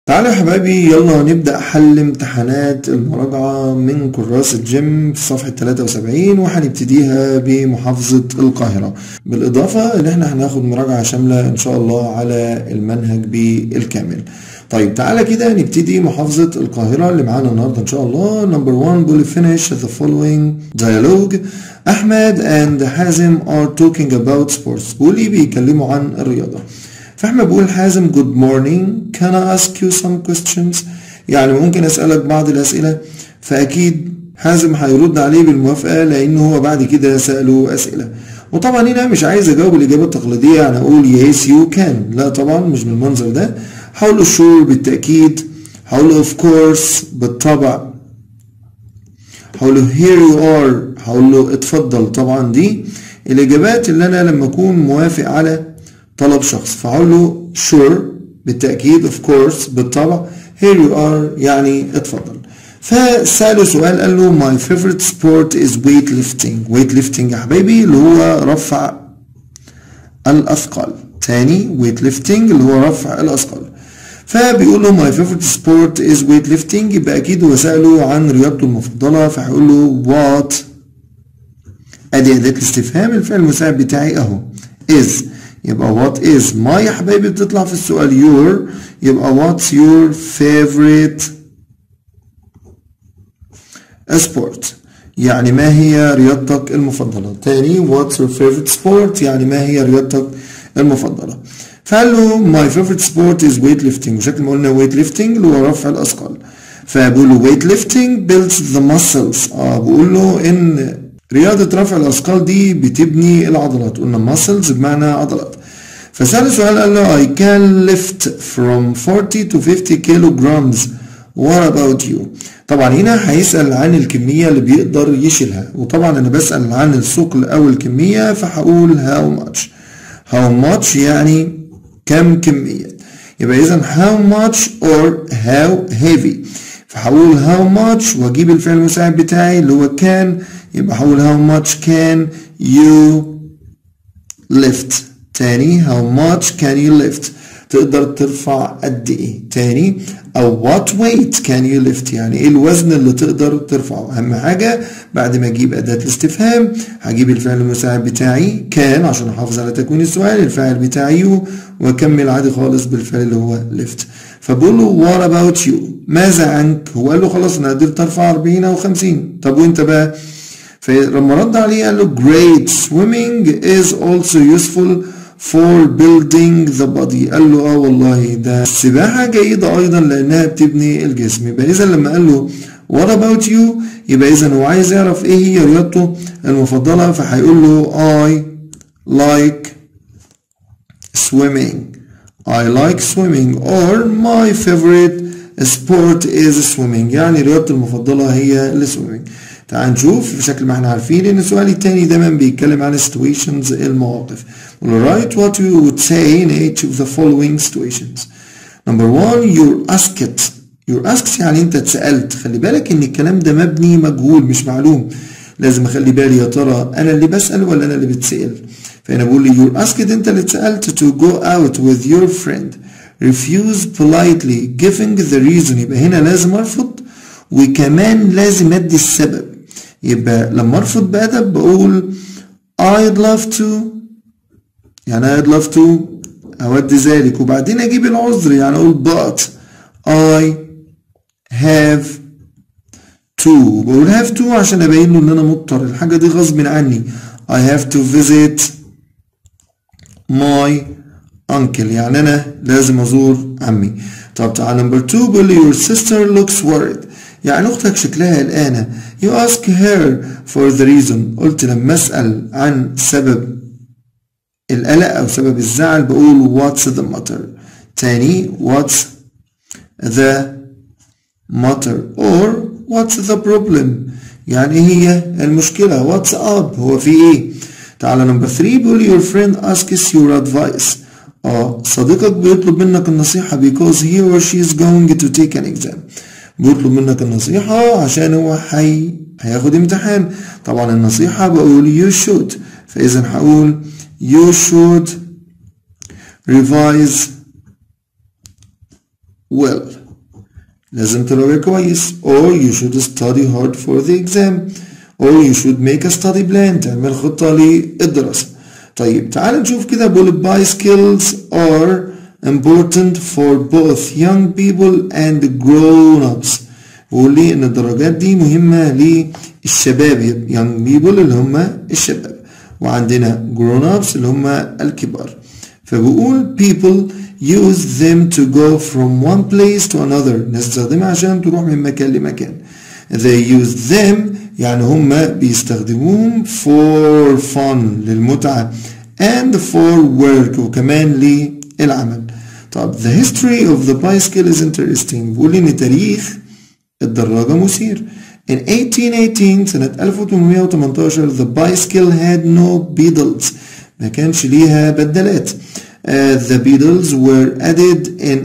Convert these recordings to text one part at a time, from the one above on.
تعالوا يا حبايبي يلا نبدأ حل امتحانات المراجعة من كراسة جيم في صفحة 73 وهنبتديها بمحافظة القاهرة بالإضافة إن احنا هناخد مراجعة شاملة إن شاء الله على المنهج بالكامل طيب تعالى كده نبتدي محافظة القاهرة اللي معانا النهاردة إن شاء الله number one بيقول finish the following dialogue أحمد and حازم are talking about sports بيقول لي بيتكلموا عن الرياضة فاحنا بقول حازم good morning can I ask you some questions يعني ممكن اسألك بعض الأسئلة فأكيد حازم هيرد عليه بالموافقة لأنه هو بعد كده سأله أسئلة وطبعا هنا مش عايز أجاوب الإجابة التقليدية يعني أقول yes you can لا طبعا مش بالمنظر ده هقول له sure بالتأكيد هقول له of course بالطبع هقول له here you are هقول له اتفضل طبعا دي الإجابات اللي أنا لما أكون موافق على طلب شخص فهقول له sure بالتأكيد of course بالطبع here you are يعني اتفضل فسأله سؤال قال له my favorite sport is weightlifting weightlifting يا حبايبي اللي هو رفع الأثقال تاني weightlifting اللي هو رفع الأثقال فبيقول له my favorite sport is weightlifting يبقى أكيد هو سأله عن رياضته المفضلة فهيقول له what أدي أداة الاستفهام الفعل المساعد بتاعي أهو is يبقى what is ما يا حبايبي بتطلع في السؤال your يبقى what's your favorite sport يعني ما هي رياضتك المفضلة تاني what's your favorite sport يعني ما هي رياضتك المفضلة فقال له my favorite sport is weightlifting وشكل ما قلنا weightlifting اللي هو رفع الأثقال فبقول له weightlifting builds the muscles اه بقول له ان رياضة رفع الأثقال دي بتبني العضلات قلنا muscles بمعنى عضلات فسأل سؤال قال له I can lift from 40 to 50 kilograms what about you طبعا هنا هيسأل عن الكمية اللي بيقدر يشيلها وطبعا أنا بسأل عن الثقل أو الكمية فهقول how much how much يعني كم كمية يبقى إذا how much or how heavy فهقول how much وأجيب الفعل المساعد بتاعي اللي هو كان يبقى هقول how much can you lift تاني how much can you lift تقدر ترفع قد ايه تاني او what weight can you lift يعني ايه الوزن اللي تقدر ترفعه اهم حاجة بعد ما اجيب اداة الاستفهام هجيب الفعل المساعد بتاعي كان عشان احافظ على تكوين السؤال الفاعل بتاعي you واكمل عادي خالص بالفعل اللي هو lift فبقول له what about you ماذا عنك هو قال له خلاص انا قدرت ارفع 40 او 50 طب وانت بقى فلما رد عليه قال له great swimming is also useful for building the body قال له اه والله ده السباحة جيدة أيضا لأنها بتبني الجسم يبقى إذا لما قال له what about you يبقى إذا هو عايز يعرف إيه هي رياضته المفضلة فهيقول له I like swimming I like swimming or my favorite sport is swimming يعني رياضتي المفضلة هي السويمنج تعال نشوف بشكل ما احنا عارفين ان السؤال التاني دايما بيتكلم عن situations المواقف write what you would say in each of the following situations number one you're asked you're asked يعني انت اتسألت خلي بالك ان الكلام ده مبني مجهول مش معلوم لازم اخلي بالي يا ترى انا اللي بسأل ولا انا اللي بتسأل فهنا بقول لي you're asked انت اللي اتسألت to go out with your friend refuse politely giving the reason يبقى هنا لازم ارفض وكمان لازم ادي السبب يبقى لما ارفض بأدب بقول I'd love to يعني I'd love to أود ذلك وبعدين أجيب العذر يعني أقول but I have to بقول have to عشان أبين له إن أنا مضطر الحاجة دي غصب عني I have to visit my uncle يعني أنا لازم أزور عمي طب تعال number two بيقول لي your sister looks worried يعني أختك شكلها قلقانة you ask her for the reason قلت لما أسأل عن سبب القلق أو سبب الزعل بقول what's the matter تاني what's the matter or what's the problem يعني هي المشكلة what's up هو في ايه تعالى نمبر 3 بيقول your friend asks your advice اه صديقك بيطلب منك النصيحة because he or she is going to take an exam بيطلب منك النصيحة عشان هو حي هياخد امتحان طبعا النصيحة بقول you should فإذا هقول you should revise well لازم تراجع كويس or you should study hard for the exam or you should make a study plan تعمل خطة للدراسة طيب تعال نشوف كده بقول bicycles are important for both young people and grown ups بيقول لي ان الدراجات دي مهمة للشباب young people اللي هم الشباب وعندنا grown ups اللي هم الكبار فبقول people use them to go from one place to another نستخدمها عشان تروح من مكان لمكان they use them يعني هم بيستخدموهم for fun للمتعة and for work وكمان للعمل طب the history of the bicycle is interesting بيقول ان تاريخ الدراجة مثير in 1818 سنة 1818 the bicycle had no pedals ما كانش ليها بدلات Uh, the pedals were added in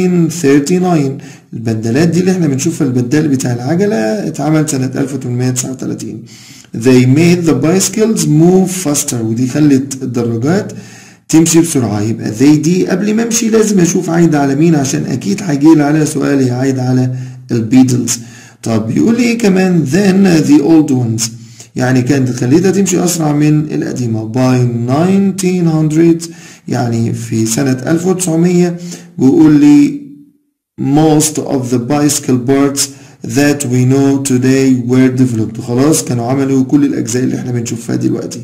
1839 البدلات دي اللي احنا بنشوفها البدال بتاع العجلة اتعمل سنة 1839 they made the bicycles move faster ودي خلت الدراجات تمشي بسرعة يبقى they دي قبل ما امشي لازم اشوف عايدة على مين عشان اكيد هيجيلي عليها سؤال هي عايدة على البيدلز طب بيقول لي ايه كمان then the old ones يعني كانت خليتها تمشي أسرع من القديمة by 1900 يعني في سنة 1900 بيقول لي most of the bicycle parts that we know today were developed خلاص كانوا عملوا كل الأجزاء اللي احنا بنشوفها دلوقتي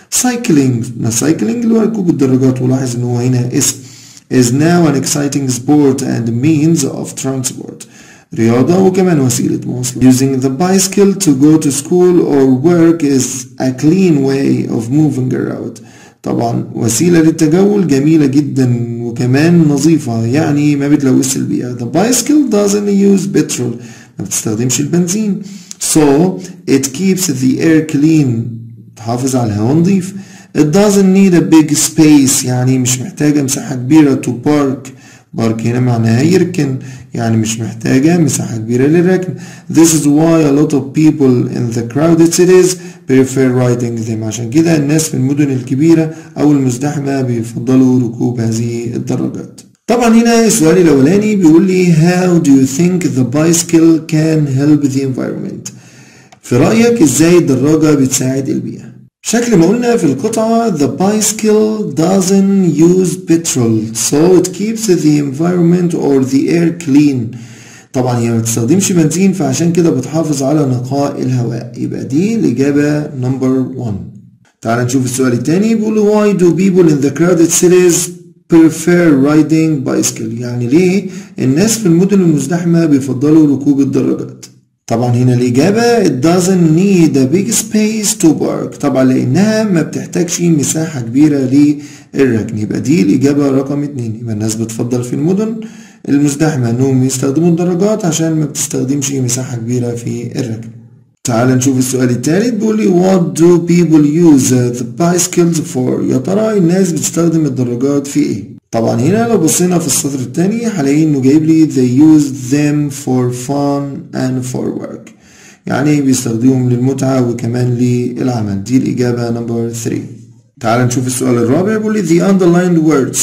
cycling cycling اللي هو ركوب الدراجات ولاحظ ان هو هنا اسم is now an exciting sport and means of transport رياضة وكمان وسيلة مواصلة. Using the bicycle to go to school or work is a clean way of moving around. طبعا وسيلة للتجول جميلة جدا وكمان نظيفة يعني ما بتلوث البيئة. The bicycle doesn't use petrol ما بتستخدمش البنزين. So it keeps the air clean تحافظ على الهواء نظيف. It doesn't need a big space يعني مش محتاجة مساحة كبيرة to park بارك هنا معناها يركن يعني مش محتاجة مساحة كبيرة للركن This is why a lot of people in the crowded cities prefer riding them عشان كده الناس في المدن الكبيرة أو المزدحمة بيفضلوا ركوب هذه الدراجات طبعا هنا السؤال الأولاني بيقول لي How do you think the bicycle can help the environment في رأيك ازاي الدراجة بتساعد البيئة شكل ما قلنا في القطعة the bicycle doesn't use petrol so it keeps the environment or the air clean طبعا هي ما بتستخدمش بنزين فعشان كده بتحافظ على نقاء الهواء يبقى دي الإجابة number 1 تعال نشوف السؤال التاني بيقول why do people in the crowded cities prefer riding bicycle يعني ليه الناس في المدن المزدحمة بيفضلوا ركوب الدراجات طبعا هنا الإجابة it doesn't need a big space to park طبعا لأنها ما بتحتاجش مساحة كبيرة للركن يبقى دي الإجابة رقم اتنين يبقى الناس بتفضل في المدن المزدحمة إنهم يستخدموا الدراجات عشان ما بتستخدمش مساحة كبيرة في الركن تعال نشوف السؤال الثالث بيقول لي what do people use the bicycles for يا ترى الناس بتستخدم الدراجات في ايه طبعا هنا لو بصينا في السطر الثاني هلاقي انه جايب لي they use them for fun and for work يعني بيستخدمهم للمتعة وكمان للعمل دي الإجابة نمبر 3 تعال نشوف السؤال الرابع بيقول لي the underlined words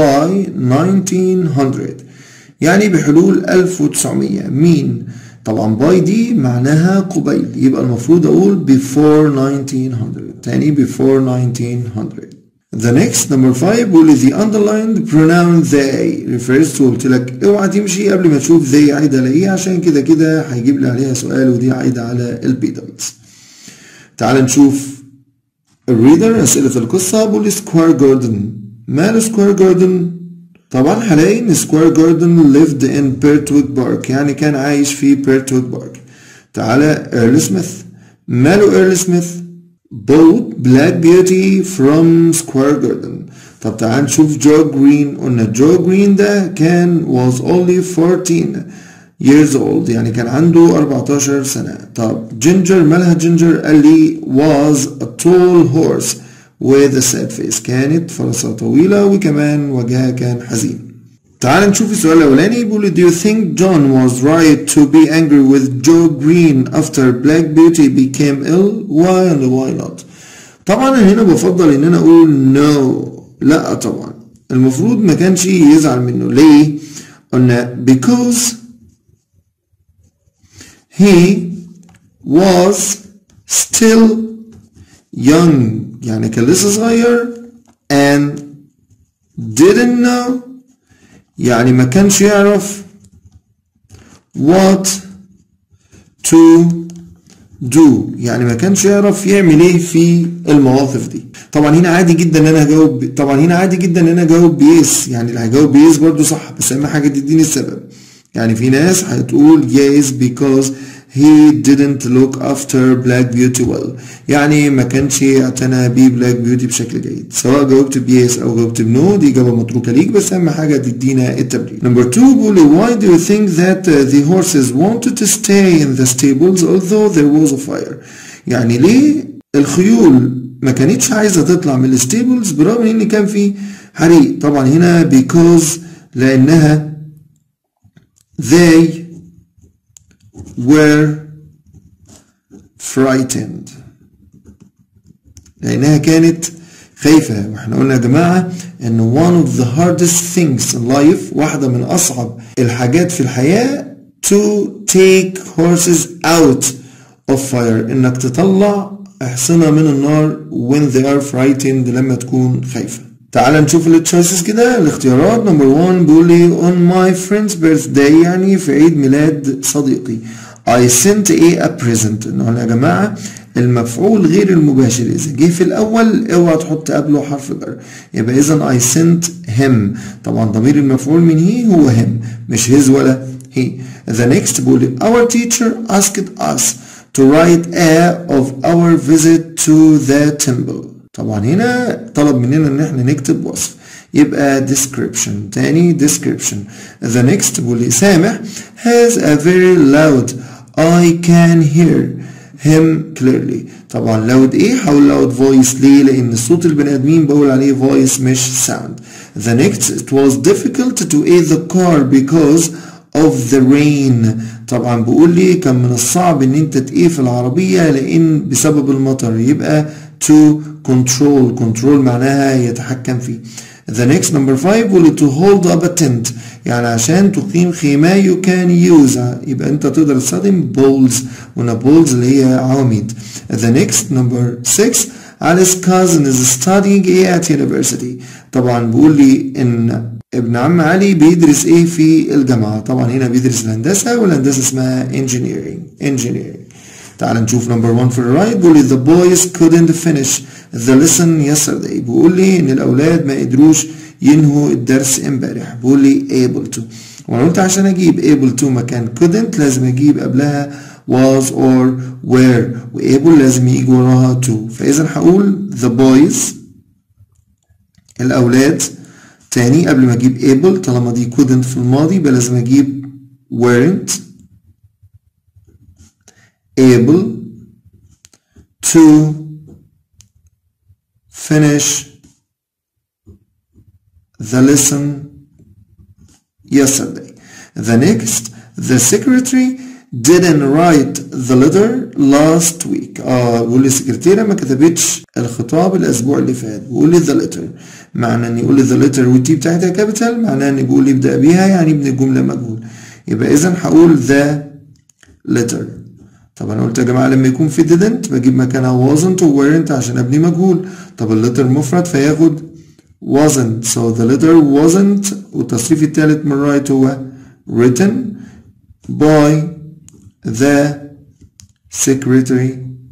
by 1900 يعني بحلول 1900 مين طبعا باي دي معناها قبيل يبقى المفروض اقول before 1900 تاني before 1900 The next number 5 بيقول the underlined pronoun they refers to قلت لك اوعى تمشي قبل ما تشوف they عايدة على ايه عشان كده كده هيجيب لي عليها سؤال ودي عايدة على البيدلز تعال نشوف الريدر اسئلة القصة بيقول سكوير جاردن ماله سكوير جاردن طبعا هلاقي ان سكوير جاردن lived in بيرتويك بارك يعني كان عايش في بيرتويك بارك تعالى ايرل سميث ماله ايرل سميث bought black beauty from square garden طب تعال نشوف جو جرين قلنا جو جرين ده كان was only 14 years old يعني كان عنده 14 سنة طب جينجر مالها جينجر قال لي was a tall horse with a sad face كانت فرسة طويلة وكمان وجهها كان حزين تعال نشوف السؤال الأولاني بيقول do you think John was right to be angry with Joe Green after Black Beauty became ill why and why not طبعا هنا بفضل ان انا اقول no لا طبعا المفروض ما كانش يزعل منه ليه قلنا because he was still young يعني كان لسه صغير and didn't know يعني ما كانش يعرف what to do يعني ما كانش يعرف يعمل ايه في المواقف دي طبعا هنا عادي جدا ان انا هجاوب طبعا هنا عادي جدا ان انا اجاوب بيس يعني اللي هيجاوب بيس برضو صح بس اهم حاجه تديني السبب يعني في ناس هتقول yes because he didn't look after black beauty well يعني ما كانش يعتنى بيه black beauty بشكل جيد سواء جاوبت بيس او جاوبت بنو دي اجابه متروكه ليك بس اهم حاجه تدينا التبرير number two بيقول why do you think that the horses wanted to stay in the stables although there was a fire يعني ليه الخيول ما كانتش عايزه تطلع من الستيبلز برغم ان كان في حريق طبعا هنا because لانها they were frightened لأنها كانت خايفة واحنا قلنا يا جماعة ان one of the hardest things in life واحدة من أصعب الحاجات في الحياة to take horses out of fire انك تطلع احصنة من النار when they are frightened لما تكون خايفة تعال نشوف التشويسز كده الاختيارات نمبر 1 بيقول لي on my friend's birthday يعني في عيد ميلاد صديقي I sent a a present انه يا جماعة المفعول غير المباشر اذا جه في الاول اوعى تحط قبله حرف جر يبقى اذا I sent him طبعا ضمير المفعول من هي هو him مش his ولا he the next بيقول لي our teacher asked us to write a of our visit to the temple طبعا هنا طلب مننا ان احنا نكتب وصف يبقى description تاني description the next بيقول لي سامح has a very loud I can hear him clearly طبعا loud ايه هقول loud voice ليه لان صوت البني ادمين بقول عليه voice مش sound the next it was difficult to aid the car because of the rain طبعا بيقول لي كان من الصعب ان انت تقيف العربية لان بسبب المطر يبقى to control control معناها يتحكم فيه The next number five بيقول to hold up a tent يعني عشان تقيم خيمة you can use يبقى انت تقدر تستخدم bowls ونا bowls اللي هي عواميد The next number six Alice cousin is studying A at university طبعا بيقول لي ان ابن عم علي بيدرس ايه في الجامعة طبعا هنا بيدرس الهندسة والهندسة اسمها engineering engineering تعال نشوف نمبر 1 في الرايت بيقول لي the boys couldn't finish the lesson yesterday بيقول لي ان الاولاد ما قدروش ينهوا الدرس امبارح بيقول لي able to وانا قلت عشان اجيب able to مكان couldn't لازم اجيب قبلها was or were و able لازم يجي وراها to فاذا هقول the boys الاولاد تاني قبل ما اجيب able طالما دي couldn't في الماضي يبقى لازم اجيب weren't able to finish the lesson yesterday. The next, the secretary didn't write the letter last week. اه بيقول لي السكرتيرة ما كتبتش الخطاب الأسبوع اللي فات. بيقول لي the letter. معنى إن يقول لي the letter والتي بتاعتها كابيتال معناه إن بيقول لي يبدأ بيها يعني ابن الجملة مجهول. يبقى إذا هقول the letter. طب انا قلت يا جماعه لما يكون في didn't بجيب مكانها wasn't و weren't عشان ابني مجهول طب اللتر مفرد فياخد wasn't so the letter wasn't والتصريف الثالث من right هو written by the secretary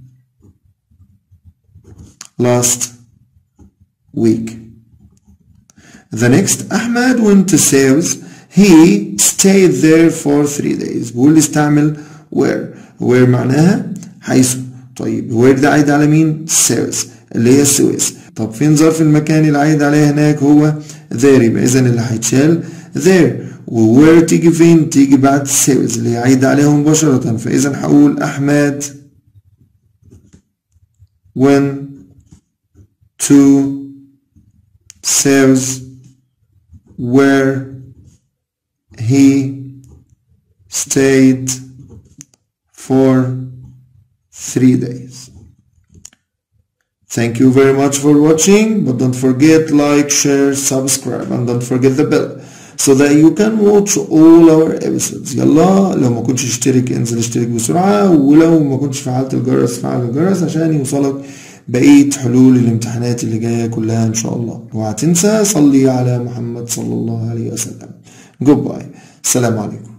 last week the next Ahmed went to sales he stayed there for three days بيقول لي استعمل where where معناها حيث طيب where ده عايد على مين sales اللي هي السويس طب فين ظرف المكان اللي عايد عليه هناك هو there يبقى اذا اللي هيتشال there و where تيجي فين تيجي بعد sales اللي هي عايد عليها مباشرة فاذا هقول احمد when to sales where he stayed for three days. Thank you very much for watching, but don't forget like, share, subscribe, and don't forget the bell. so that you can watch all our episodes يلا لو ما كنتش اشترك انزل اشترك بسرعة ولو ما كنتش فعلت الجرس فعل الجرس عشان يوصلك بقية حلول الامتحانات اللي جاية كلها ان شاء الله وهتنسى صلي على محمد صلى الله عليه وسلم goodbye السلام عليكم